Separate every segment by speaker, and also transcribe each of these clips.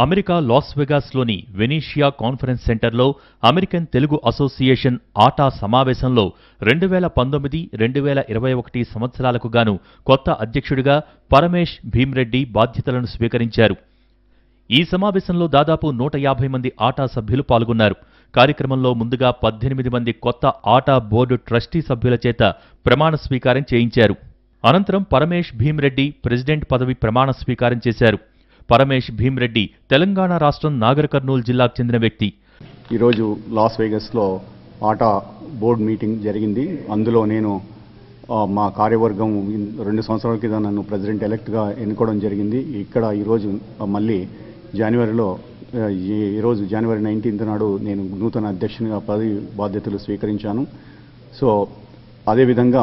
Speaker 1: America Las వెగాస్లోని వెనీషియా conference సెంటర్లో అమెరికన్ తెలుగు అసోసియేషన్ ఆటా సమావేశంలో రెండు వేల పంతొమ్మిది రెండు వేల ఇరవై ఒకటి సంవత్సరాలకు గాను కొత్త అధ్యక్షుడిగా పరమేష్ భీమ్రెడ్డి బాధ్యతలను స్వీకరించారు ఈ సమావేశంలో దాదాపు నూట యాభై మంది ఆటా సభ్యులు పాల్గొన్నారు కార్యక్రమంలో ముందుగా పద్దెనిమిది మంది కొత్త ఆటా బోర్డు ట్రస్టీ సభ్యుల చేత ప్రమాణ స్వీకారం చేయించారు అనంతరం పరమేష్ భీమ్రెడ్డి ప్రెసిడెంట్ పదవి ప్రమాణ స్వీకారం చేశారు పరమేష్ భీమ్రెడ్డి తెలంగాణ రాష్ట్రం నాగర్ కర్నూలు జిల్లాకు చెందిన వ్యక్తి
Speaker 2: ఈరోజు లాస్ వేగస్లో ఆటా బోర్డ్ మీటింగ్ జరిగింది అందులో నేను ఆ, మా కార్యవర్గం ఇన్- రెండు సంవత్సరాల క్రితం నన్ను ప్రెసిడెంట్ ఎలెక్ట్గా ఎన్నుకోవడం జరిగింది ఇక్కడ ఈరోజు ఆ, మళ్ళీ జనవరిలో ఆ, ఈ ఈరోజు జనవరి నైన్టీన్త్ నాడు నేను నూతన అధ్యక్షునిగా పదవి బాధ్యతలు స్వీకరించాను సో అదేవిధంగా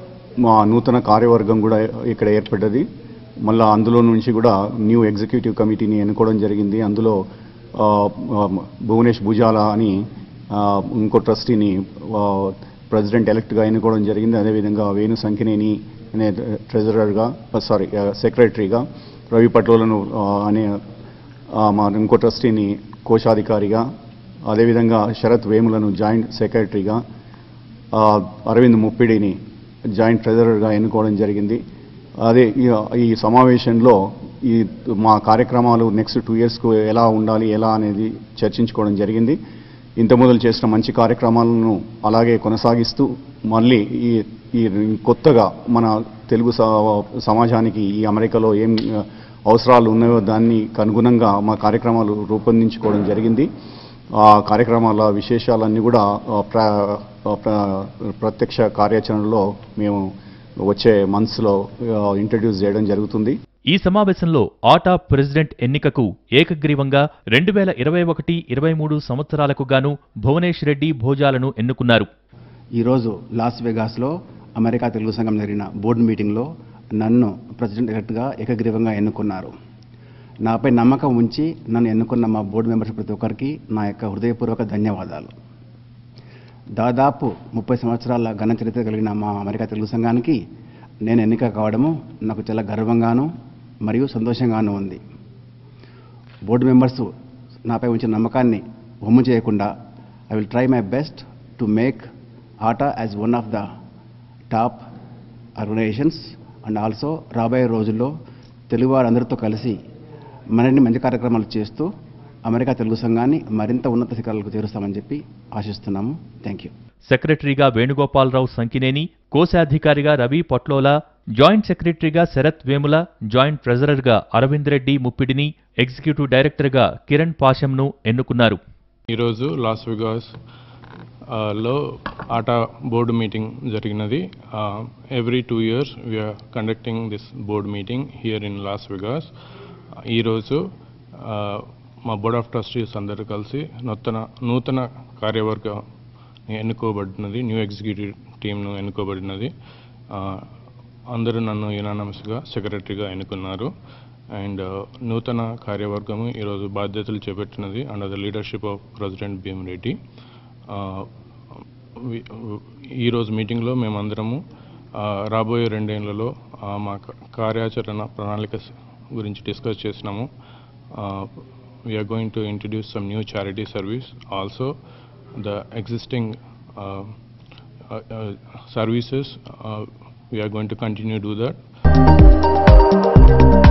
Speaker 2: మా నూతన కార్యవర్గం కూడా ఇక్కడ ఏర్పడ్డది మళ్ళా అందులో నుంచి కూడా న్యూ ఎగ్జిక్యూటివ్ కమిటీని ఎన్నుకోవడం జరిగింది అందులో ఆ, ఆ, భువనేష్ భుజాల అని ఆ, ఇంకో ట్రస్టీని ఆ, ప్రెసిడెంట్ ఎలెక్ట్గా ఎన్నుకోవడం జరిగింది అదేవిధంగా వేణు సంకినేని అనే ట్రెజరర్గా సారీ సెక్రటరీగా రవి పట్లోలను ఆ, అనే ఆ, మా ఇంకో ట్రస్టీని కోశాధికారిగా అదేవిధంగా శరత్ వేములను జాయింట్ సెక్రటరీగా ఆ, అరవింద్ ముప్పిడిని జాయింట్ ట్రెజరర్గా ఎన్నుకోవడం జరిగింది అదే ఈ- ఈ సమావేశంలో ఈ మా కార్యక్రమాలు నెక్స్ట్ టూ ఇయర్స్కు ఎలా ఉండాలి ఎలా అనేది చర్చించుకోవడం జరిగింది ఇంత మొదలు చేసిన మంచి కార్యక్రమాలను అలాగే కొనసాగిస్తూ మళ్ళీ ఈ ఈ కొత్తగా మన తెలుగు స- సమాజానికి ఈ అమెరికాలో ఏం ఆ, అవసరాలు ఉన్నాయో దాన్ని అనుగుణంగా మా కార్యక్రమాలు రూపొందించుకోవడం జరిగింది ఆ కార్యక్రమాల విశేషాలన్నీ కూడా ఆ, ప్ర ఆ, ప్ర- ప్రత్యక్ష కార్యాచరణలో మేము వచ్చే మంత్స్లో ఇంట్రడ్యూస్ చేయడం జరుగుతుంది
Speaker 1: ఈ సమావేశంలో ఆటా ప్రెసిడెంట్ ఎన్నికకు ఏకగ్రీవంగా రెండు వేల ఇరవై ఒకటి ఇరవై మూడు సంవత్సరాలకు గాను భువనేష్ రెడ్డి భోజాలను ఎన్నుకున్నారు
Speaker 3: ఈరోజు లాస్ వెగాస్లో అమెరికా తెలుగు సంఘం జరిగిన బోర్డు మీటింగ్లో నన్ను ప్రెసిడెంట్ ఎలక్ట్గా ఏకగ్రీవంగా ఎన్నుకున్నారు నాపై నమ్మకం ఉంచి నన్ను ఎన్నుకున్న మా బోర్డు మెంబర్స్ ప్రతి ఒక్కరికి నా యొక్క హృదయపూర్వక ధన్యవాదాలు దాదాపు ముప్పై సంవత్సరాల ఘన చరిత్ర కలిగిన మా అమెరికా తెలుగు సంఘానికి నేను ఎన్నిక కావడము నాకు చాలా గర్వంగాను మరియు సంతోషంగాను ఉంది బోర్డు మెంబర్స్ నాపై ఉంచిన నమ్మకాన్ని వమ్ము చేయకుండా I will try my best to make ATA as one of the top organizations and also రాబోయే రోజుల్లో తెలుగు వారందరితో కలిసి మరిన్ని మంచి కార్యక్రమాలు చేస్తూ అమెరికా తెలుగు సంఘాన్ని మరింత ఉన్నత శిఖరాలకు చేరుస్తామని చెప్పి ఆశిస్తున్నాము థ్యాంక్ యూ
Speaker 1: సెక్రటరీగా వేణుగోపాలరావు సంకినేని కోశాధికారిగా రవి పొట్లోలా జాయింట్ సెక్రటరీగా శరత్ వేముల జాయింట్ ట్రెజరర్గా అరవింద్ రెడ్డి ముప్పిడిని ఎగ్జిక్యూటివ్ డైరెక్టర్గా కిరణ్ పాషంను ఎన్నుకున్నారు
Speaker 4: ఈరోజు లాస్ వెగాస్ ఆ, లో ఆటా బోర్డు మీటింగ్ జరిగినది every two years we're conducting this board meeting here in Las Vegas ఈరోజు ఆ, మా బోర్డ్ ఆఫ్ ట్రస్టీస్ అందరూ కలిసి నూతన నూతన కార్యవర్గం ఎన్నుకోబడినది న్యూ ఎగ్జిక్యూటివ్ టీంను ఎన్నుకోబడినది ఆ, అందరూ నన్ను యునానమస్గా సెక్రటరీగా ఎన్నుకున్నారు అండ్ నూతన కార్యవర్గము ఈరోజు బాధ్యతలు చేపట్టినది under the leadership of president Bheem Reddy ఆ, వి- ఈరోజు మీటింగ్లో మేమందరము ఆ, రాబోయే రెండేళ్లలో ఆ, మా క- కార్యాచరణ ప్రణాళిక స- గురించి డిస్కస్ చేసినాము we're going to introduce some new charity service also the existing services we're going to continue do that